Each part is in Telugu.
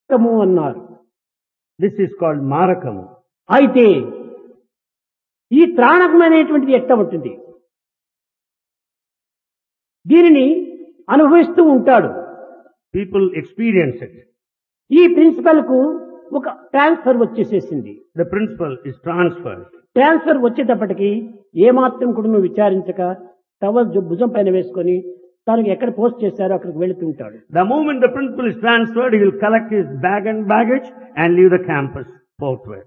తారకము అన్నారు This is called Marakamu. అయితే ఈ త్రాణకం అనేటువంటిది ఎట్ట ఉంటుంది దీనిని అనుభవిస్తూ ఉంటాడు People experience it. ఈ ప్రిన్సిపల్ కు ఒక ట్రాన్స్ఫర్ వచ్చేసేసింది The principle is transferred. Transfer వచ్చేటప్పటికి ఏమాత్రం కూడా నువ్వు విచారించక టవల్ జు- భుజం పైన వేసుకొని తనకు ఎక్కడ పోస్ట్ చేశారో అక్కడికి వెళుతుంటాడు The moment the principal is transferred, he will collect his bag and baggage and leave the campus forthwith.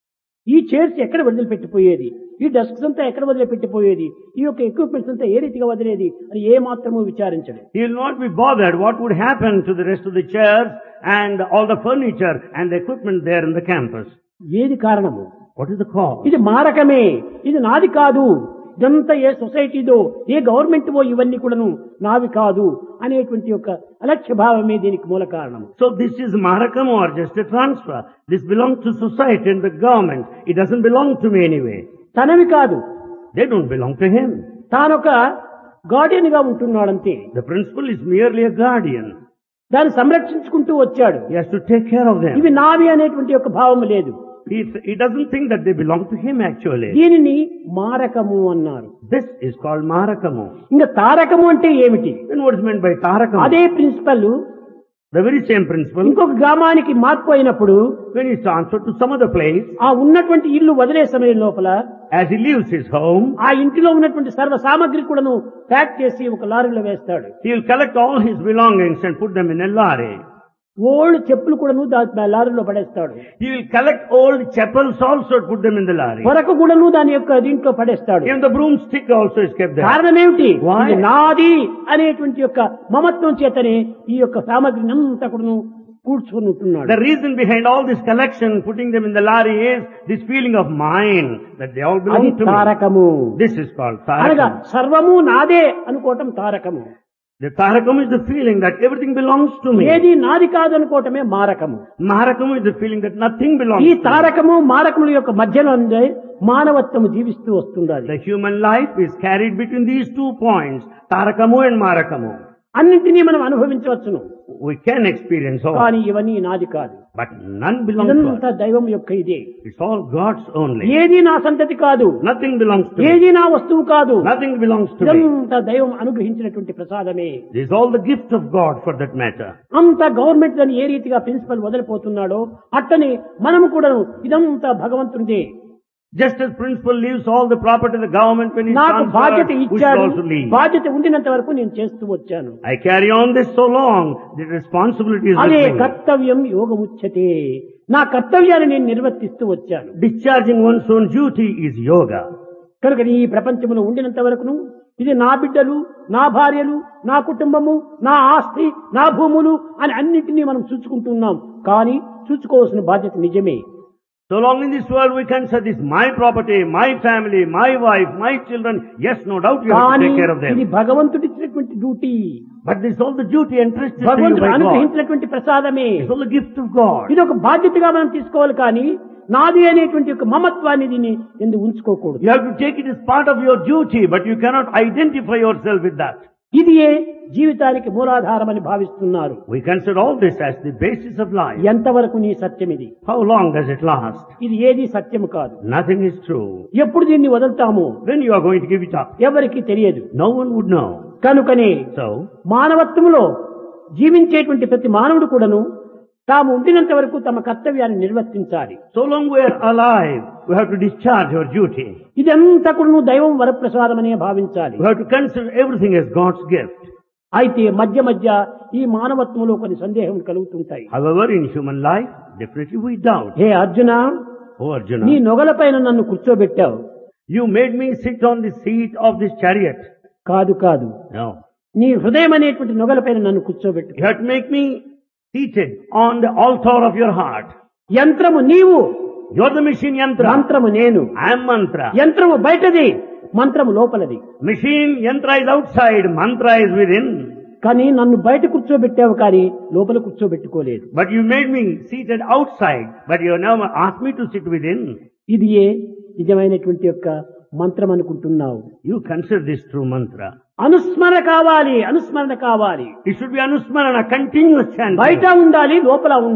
ఈ చైర్స్ ఎక్కడ వదిలిపెట్టిపోయేది ఈ డెస్క్స్ అంతా ఎక్కడ వదిలిపెట్టిపోయేది ఈ యొక్క ఎక్విప్మెంట్స్ అంతా ఏ రీతిగా వదిలేది అని ఏ మాత్రము విచారించడు He will not be bothered what would happen to the rest of the chairs and all the furniture and the equipment there in the campus. ఏది కారణము What is the cause? ఇది మారకమే ఇది నాది కాదు ఇదంతా ఏ సొసైటీదో ఏ గవర్నమెంట్వో ఇవన్నీ కూడాను నావి కాదు అనేటువంటి యొక్క అలక్ష్య భావమే దీనికి మూల కారణం So this is Marakam or just a transfer. This belongs to society and the government. It doesn't belong to me anyway. తనవి కాదు They don't belong to him. తానొక గార్డియన్ గా ఉంటున్నాడంతే The principal is merely a guardian. దాన్ని సంరక్షించుకుంటూ వచ్చాడు He has to take care of them. ఇవి నావి అనేటువంటి యొక్క భావం లేదు He, he doesn't think that they belong to him actually. దీనిని మారకము అన్నారు This is called Marakamu. ఇంకా తారకము అంటే ఏమిటి Then what is meant by Tarakamu? అదే principle The very same principle. ఇంకొక గ్రామానికి మార్పు అయినప్పుడు When he is transferred to some other place, ఆ ఉన్నటువంటి ఇల్లు వదిలే సమయం లోపల as he leaves his home, ఆ ఇంటిలో ఉన్నటువంటి సర్వ సామగ్రి కూడాను ప్యాక్ చేసి ఒక లారీలో వేస్తాడు he will collect all his belongings and put them in a lorry. Old చెప్పులు కూడాను దా- లారీలో పడేస్తాడు He will collect old chapels also and put them in the lorry. పొరకు కూడాను దాని యొక్క దీంట్లో పడేస్తాడు Even the broomstick also is kept there. కారణం ఏమిటి Why? ఇది నాది అనేటువంటి యొక్క మమత్వం చేతనే ఈ యొక్క సామగ్రిని అంతా కూడాను కూర్చుని ఉంటున్నాడు The reason behind all this collection, putting them in the lorry is this feeling of mine, that they all అది belong to me. తారకము This is called అనగా tarakam. సర్వము నాదే అనుకోవటం తారకము The tarakam is the feeling that everything belongs to me. ఏది నాది కాదు అనుకోవటమే మారకము Maharakam is the feeling that nothing belongs ఈ to me. తారకము మారకముల యొక్క మధ్యలో ఉండే మానవత్వము జీవిస్తూ వస్తుంది The human life is carried between these two points, Tarakamu and Marakamu. అన్నింటినీ మనం అనుభవించవచ్చును We can experience all, కానీ ఇవన్నీ నాది కాదు but none belongs to ఇదంతా us. దైవం యొక్క ఇదే It's all God's only. ఏది నా సంతతి కాదు Nothing belongs to me. ఏది నా వస్తువు కాదు Nothing belongs to me. ఇదంతా దైవం అనుగ్రహించినటువంటి ప్రసాదమే This is all the gift of God for that matter. అంత గవర్నమెంట్ దాన్ని ఏ రీతిగా ప్రిన్సిపల్ వదిలిపోతున్నాడో అట్టనే మనము కూడా ఇదంతా భగవంతుడిదే Just as principal leaves all the property of the government when he's నాకు బాధ్యత transferred, we should ఇచ్చాడు also leave. బాధ్యత ఉండినంత వరకు నేను చేస్తూ వచ్చాను I carry on this so long, the responsibility is with అదే me. కర్తవ్యం యోగముచ్యతే నా కర్తవ్యాన్ని నేను నిర్వర్తిస్తూ వచ్చాను Discharging one's own duty is yoga. కనుక ఈ ప్రపంచంలో ఉండినంత వరకును ఇది నా బిడ్డలు నా భార్యలు నా కుటుంబము నా ఆస్తి నా భూములు అని అన్నింటినీ మనం చూసుకుంటున్నాం కానీ చూసుకోవాల్సిన బాధ్యత నిజమే So long in this world we can say this my property, my family, my wife, my children. Yes, no doubt you have to కానీ take care of ఇది them. భగవంతుడి ఇచ్చినటువంటి duty But this is all the duty entrusted to you భగవంతుడు by God. అనుగ్రహించినటువంటి ప్రసాదమే It's all the gift of God. ఇది ఒక బాధ్యతగా మనం తీసుకోవాలి కానీ నాది అనేటువంటి ఒక మమత్వాన్ని దీన్ని ఎందుకు ఉంచుకోకూడదు You have to take it as part of your duty, but you cannot identify yourself with that. ఇది ఏ జీవితానికి మూలాధారమని భావిస్తున్నారు We consider all this as the basis of life. ఎంతవరకు నీ సత్యం ఇది How long does it last? ఇది ఏది సత్యము కాదు Nothing is true. ఎప్పుడు దీన్ని వదులుతాము When you are going to give it up, ఎవరికి తెలియదు no one would know. కనుకనే So, మానవత్వములో జీవించేటువంటి ప్రతి మానవుడు కూడాను తాము ఉండినంత వరకు తమ కర్తవ్యాన్ని నిర్వర్తించాలి so long we are alive, we have to discharge our duty. ఇదంతా కూడా దైవం వరప్రసాదమనే భావించాలి We have to consider everything as God's gift. అయితే మధ్య మధ్య ఈ మానవత్వంలో కొన్ని సందేహం కలుగుతుంటాయి However, in human life, definitely we doubt. Hey Arjuna Oh నీ Arjuna, నొగలపైన నన్ను కూర్చోబెట్టావు you made me sit on the seat of this chariot. కాదు కాదు No. నీ హృదయం అనేటువంటి నొగలపైన నన్ను కూర్చోబెట్టు You have to make me seated on the altar of your heart. యంత్రము నీవు You're the machine yantra. మంత్రము నేను I am mantra. యంత్రము బయటది మంత్రము లోపలది Machine yantra is outside, mantra is within. కానీ నన్ను బయట కూర్చోబెట్టావు కానీ లోపల కూర్చోబెట్టుకోలేదు But you made me seated outside, but you never asked me to sit within. ఇది ఏ నిజమైనటువంటి యొక్క మంత్రం అనుకుంటున్నావు You consider this true mantra. అనుస్మరణ కావాలి అనుస్మరణ కావాలి It should be anusmarana, continuous chanting. బయట ఉండాలి లోపల ఉండాలి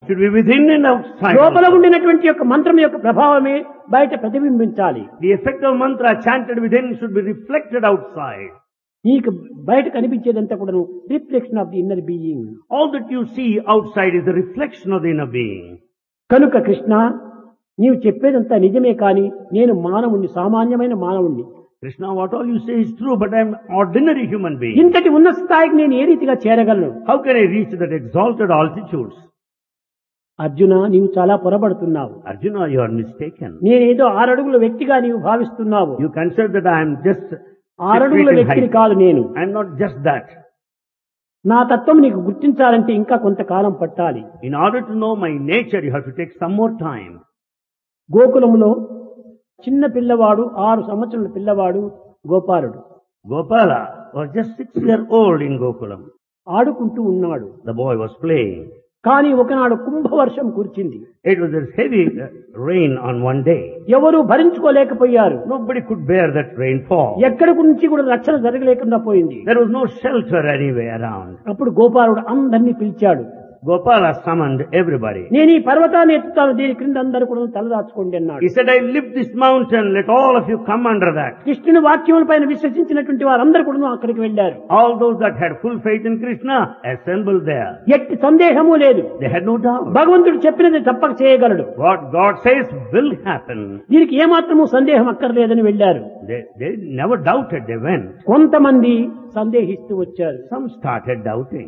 Should be within and outside. లోపల also. ఉండినటువంటి యొక్క మంత్రం యొక్క ప్రభావమే బయట ప్రతిబింబించాలి The effect of mantra chanted within should be reflected outside. నీకు బయట కనిపించేదంతా కూడాను reflection of the inner being All that you see outside is the reflection of the inner being. కనుక కృష్ణ నీవు చెప్పేదంతా నిజమే కాని నేను మానవుణ్ణి సామాన్యమైన మానవుణ్ణి Krishna, what all you say is true, but I am ordinary human being. ఇంతటి ఉన్నత స్థాయికి నేను ఏ రీతిగా చేరగలను How can I reach that exalted altitudes? Arjuna నీవు చాలా పొరబడుతున్నావు Arjuna, you are mistaken. నేనేదో ఆరడుగుల వ్యక్తిగా నీవు భావిస్తున్నావు You consider that I am just six ఆరడుగుల feet in వ్యక్తిని height. కాదు నేను I am not just that. నా తత్వం నీకు గుర్తించాలంటే ఇంకా కొంతకాలం పట్టాలి In order to know my nature, you have to take some more time. గోకులంలో చిన్న పిల్లవాడు ఆరు సంవత్సరాల పిల్లవాడు గోపాలుడు Gopala was just six years old in Gokulam. ఆడుకుంటూ ఉన్నాడు The boy was playing. కానీ ఒకనాడు కుంభవర్షం కురిచింది It was a heavy uh, rain on one day. ఎవరు భరించుకోలేకపోయారు Nobody could bear that rainfall. ఎక్కడి నుంచి కూడా రక్షణ జరగలేకుండా పోయింది There was no shelter anywhere around. అప్పుడు గోపాలుడు అందరినీ పిలిచాడు Gopala summoned everybody. నేను ఈ పర్వతాన్ని ఎత్తుతాను దీని క్రింద అందరూ కూడా తలదాచుకోండి అన్నాడు He said, I lift this mountain, let all of you come under that. కృష్ణుని వాక్యముల పైన విశ్వసించినటువంటి వారందరూ కూడా అక్కడికి వెళ్లారు All those that had full faith in Krishna assembled there. ఎట్టి సందేహము లేదు They had no doubt. భగవంతుడు చెప్పినది తప్పక చేయగలడు What God says will happen. దీనికి ఏమాత్రము సందేహం అక్కర్లేదని వెళ్లారు They, they never doubted, they went. కొంతమంది సందేహిస్తూ వచ్చారు Some started doubting.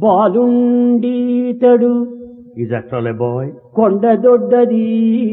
బాలుండీతడు Is after all a boy? కొండ దొడ్డది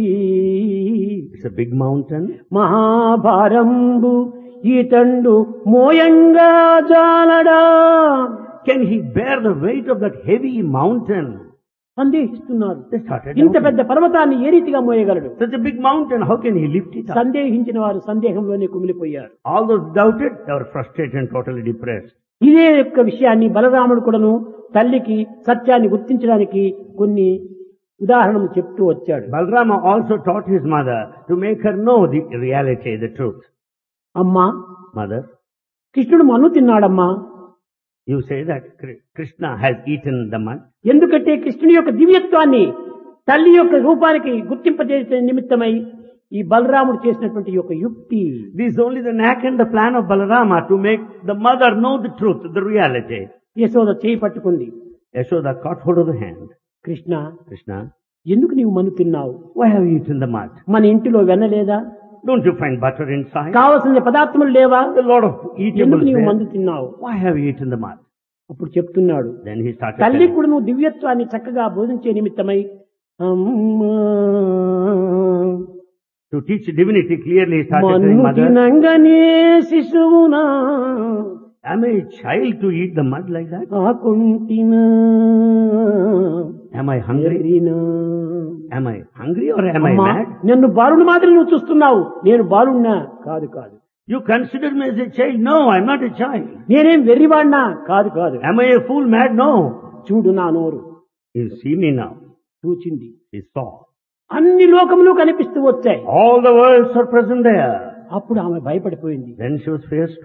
It's a big mountain. మహాభారంబు ఈతండు మోయంగా జాలడా Can he bear the weight of that heavy mountain? సందేహిస్తున్నారు They started ఇంత doubting. పెద్ద పర్వతాన్ని ఏ రీతిగా మోయగలడు Such a big mountain, how can he lift it up? సందేహించిన వారు సందేహంలోనే కుమిలిపోయారు All those doubted, they were frustrated and totally depressed. ఇదే యొక్క విషయాన్ని బలరాముడు కూడాను తల్లికి సత్యాన్ని గుర్తించడానికి కొన్ని ఉదాహరణలు చెప్తూ వచ్చాడు Balrama also taught his mother to make her know the reality, the truth. అమ్మా Mother, కృష్ణుడు మన్ను తిన్నాడమ్మా you say that Kri- Krishna has eaten the mud. ఎందుకంటే కృష్ణుని యొక్క దివ్యత్వాన్ని తల్లి యొక్క రూపానికి గుర్తింపజేసే నిమిత్తమై ఈ బలరాముడు చేసినటువంటి ఈ యొక్క యుక్తి This is only the knack and the plan of Balarama to make the mother know the truth, the reality. Yashoda చేయి పట్టుకుంది Yashoda caught hold of the hand. Krishna Krishna, ఎందుకు నీవు మన్ను తిన్నావు why have you eaten the mud? మన ఇంటిలో వెన్నలేదా Don't you find butter inside? కావలసిన పదార్థములు లేవా A lot of eatables ఎందుకు నీవు there. మందు తిన్నావు Why have you eaten the mud? అప్పుడు చెప్తున్నాడు Then he started తల్లి telling, కూడా నువ్వు దివ్యత్వాన్ని చక్కగా బోధించే నిమిత్తమై అమ్మా to teach divinity clearly he started telling మన్ను mother, తినంగనే శిశువునా am I a child to eat the mud like that? ఆకుంటినా Am I hungry? ఎర్రినా. Am I hungry or am I అమ్మా, mad? నన్ను బాలుడు మాదిరి నువ్వు చూస్తున్నావు నేను బాలుడినా కాదు కాదు You consider me as a child? No, I'm not a child. నేనేం వెర్రివాడినా కాదు కాదు Am I a fool mad? No. చూడు నా నోరు You see me now. చూచింది He saw. అన్ని లోకములు కనిపిస్తూ వచ్చాయి All the worlds are present there. అప్పుడు ఆమె భయపడిపోయింది Then she was faced